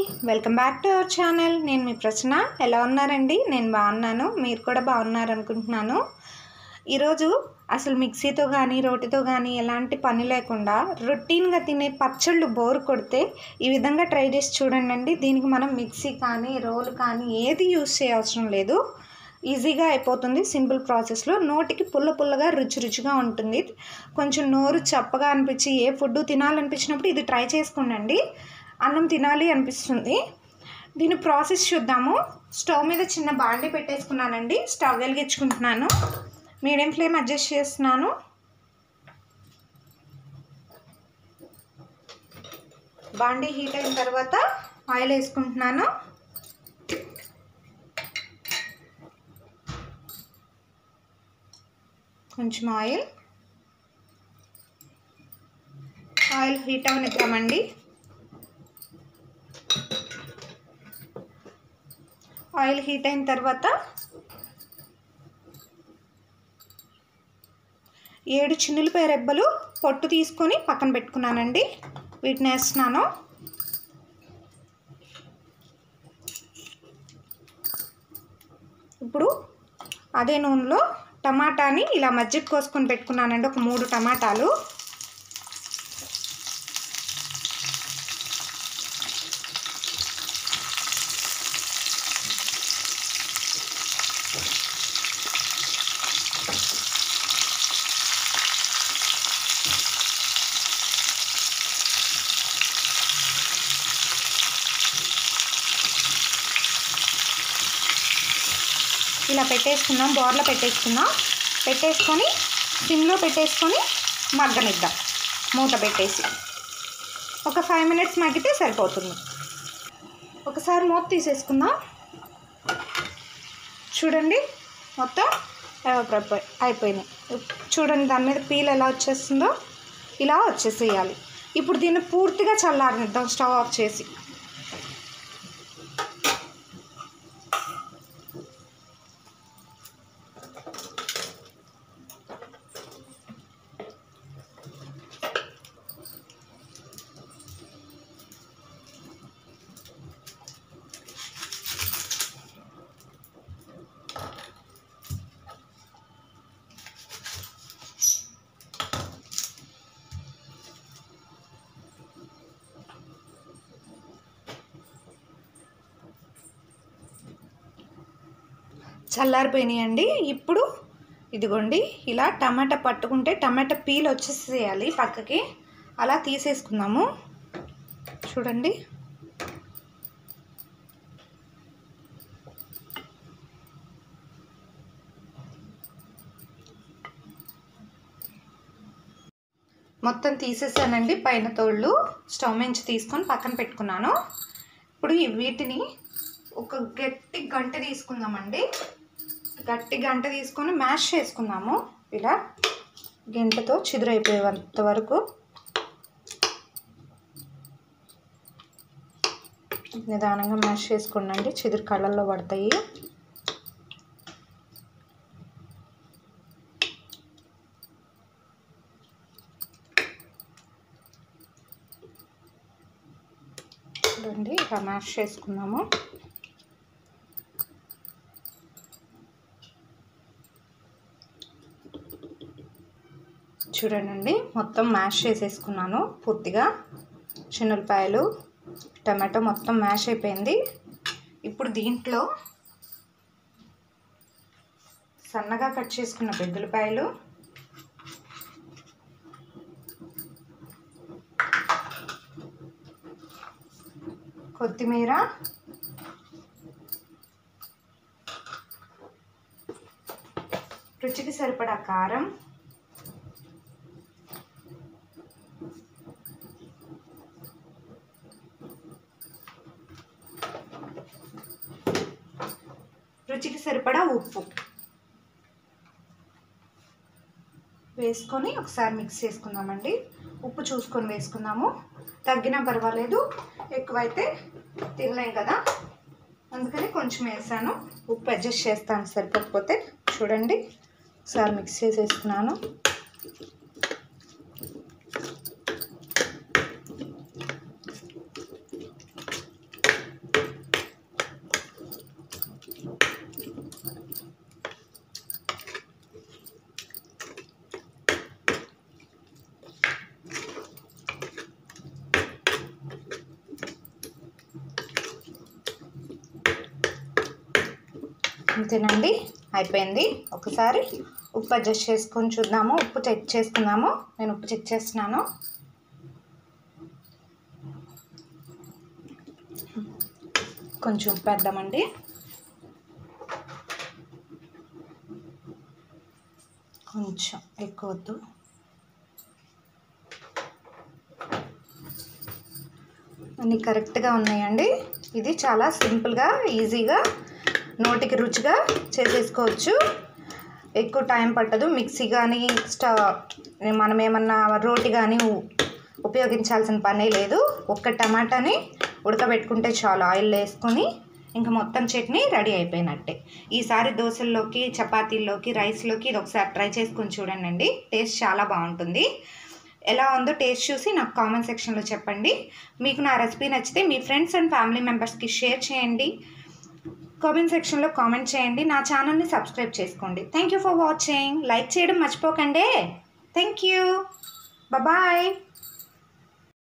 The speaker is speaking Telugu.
welcome back to our channel నేను మీ ప్రశ్న ఎలా ఉన్నారండి నేను బాగున్నాను మీరు కూడా బాగున్నారు అనుకుంటున్నాను ఈరోజు అసలు మిక్సీతో కానీ రోటితో కానీ ఎలాంటి పని లేకుండా రొటీన్గా తినే పచ్చళ్ళు బోర్ కొడితే ఈ విధంగా ట్రై చేసి చూడండి దీనికి మనం మిక్సీ కానీ రోల్ కానీ ఏది యూస్ చేయవసరం లేదు ఈజీగా అయిపోతుంది సింపుల్ ప్రాసెస్లో నోటికి పుల్ల పుల్లగా రుచి రుచిగా ఉంటుంది కొంచెం నోరు చప్పగా అనిపించి ఏ ఫుడ్ తినాలనిపించినప్పుడు ఇది ట్రై చేసుకోండి అన్నం తినాలి అనిపిస్తుంది దీని ప్రాసెస్ చూద్దాము స్టవ్ మీద చిన్న బాండి పెట్టేసుకున్నానండి స్టవ్ వెలిగించుకుంటున్నాను మీడియం ఫ్లేమ్ అడ్జస్ట్ చేస్తున్నాను బాండీ హీట్ అయిన తర్వాత ఆయిల్ వేసుకుంటున్నాను కొంచెం ఆయిల్ ఆయిల్ హీట్ అవనిద్దామండి ఆయిల్ హీట్ అయిన తర్వాత ఏడు చిన్నులపై రెబ్బలు పొట్టు తీసుకొని పక్కన పెట్టుకున్నానండి వీటిని వేస్తున్నాను ఇప్పుడు అదే నూనెలో టమాటాని ఇలా మజ్జిగ కోసుకొని పెట్టుకున్నానండి ఒక మూడు టమాటాలు ఇలా పెట్టేసుకుందాం బోర్లో పెట్టేసుకుందాం పెట్టేసుకొని సిమ్లో పెట్టేసుకొని మగ్గనిద్దాం మూత పెట్టేసి ఒక ఫైవ్ మినిట్స్ మగ్గితే సరిపోతుంది ఒకసారి మూత తీసేసుకుందాం చూడండి మొత్తం ఎవాపరైపోయి అయిపోయినాయి చూడండి దాని మీద పీల్ ఎలా వచ్చేస్తుందో ఇలా వచ్చేసేయాలి ఇప్పుడు దీన్ని పూర్తిగా చల్లారనిద్దాం స్టవ్ ఆఫ్ చేసి చల్లారిపోయినాయండి ఇప్పుడు ఇదిగోండి ఇలా టమాటా పట్టుకుంటే టమాటా పీల్ వచ్చేసేయాలి పక్కకి అలా తీసేసుకుందాము చూడండి మొత్తం తీసేసానండి పైన తోళ్ళు స్టవ్ నుంచి తీసుకొని పక్కన పెట్టుకున్నాను ఇప్పుడు ఈ వీటిని ఒక గట్టి గంట తీసుకుందామండి గట్టి గంట తీసుకొని మ్యాష్ చేసుకుందాము ఇలా గంటతో చిదురైపోయేంత వరకు నిదానంగా మ్యాష్ చేసుకోండి చిదురు కళ్ళల్లో పడతాయి చూడండి ఇలా మ్యాష్ చేసుకుందాము చూడండి మొత్తం మ్యాష్ చేసేసుకున్నాను పూర్తిగా చిన్నులపాయలు టమాటో మొత్తం మ్యాష్ అయిపోయింది ఇప్పుడు దీంట్లో సన్నగా కట్ చేసుకున్న బెద్దులపాయలు కొత్తిమీర రుచికి సరిపడా కారం రుచికి సరిపడా ఉప్పు వేసుకొని ఒకసారి మిక్స్ చేసుకుందామండి ఉప్పు చూసుకొని వేసుకుందాము తగ్గినా పర్వాలేదు ఎక్కువైతే తినలేం కదా అందుకని కొంచెం వేసాను ఉప్పు అడ్జస్ట్ చేస్తాను సరిపోకపోతే చూడండి ఒకసారి మిక్స్ చేసేసుకున్నాను అంతేనండి అయిపోయింది ఒకసారి ఉప్పు అడ్జస్ట్ చేసుకొని చూద్దాము ఉప్పు చెక్ చేసుకుందాము నేను ఉప్పు చెక్ చేస్తున్నాను కొంచెం ఉప్పు వేద్దామండి కొంచెం ఎక్కువ వద్దు అన్నీ కరెక్ట్గా ఉన్నాయండి ఇది చాలా సింపుల్గా ఈజీగా నోటికి రుచిగా చేసేసుకోవచ్చు ఎక్కువ టైం పట్టదు మిక్సీ కానీ స్టవ్ మనం ఏమన్నా రోటి కానీ ఉపయోగించాల్సిన పనే లేదు ఒక్క టమాటాని ఉడకబెట్టుకుంటే చాలు ఆయిల్ వేసుకొని ఇంకా మొత్తం చట్నీ రెడీ అయిపోయినట్టే ఈసారి దోశల్లోకి చపాతీల్లోకి రైస్లోకి ఇది ఒకసారి ట్రై చేసుకొని చూడండి టేస్ట్ చాలా బాగుంటుంది ఎలా ఉందో టేస్ట్ చూసి నాకు కామెంట్ సెక్షన్లో చెప్పండి మీకు నా రెసిపీ నచ్చితే మీ ఫ్రెండ్స్ అండ్ ఫ్యామిలీ మెంబర్స్కి షేర్ చేయండి కామెంట్ సెక్షన్లో కామెంట్ చేయండి నా ఛానల్ని సబ్స్క్రైబ్ చేసుకోండి thank you for watching like చేయడం మర్చిపోకండి థ్యాంక్ యూ బాయ్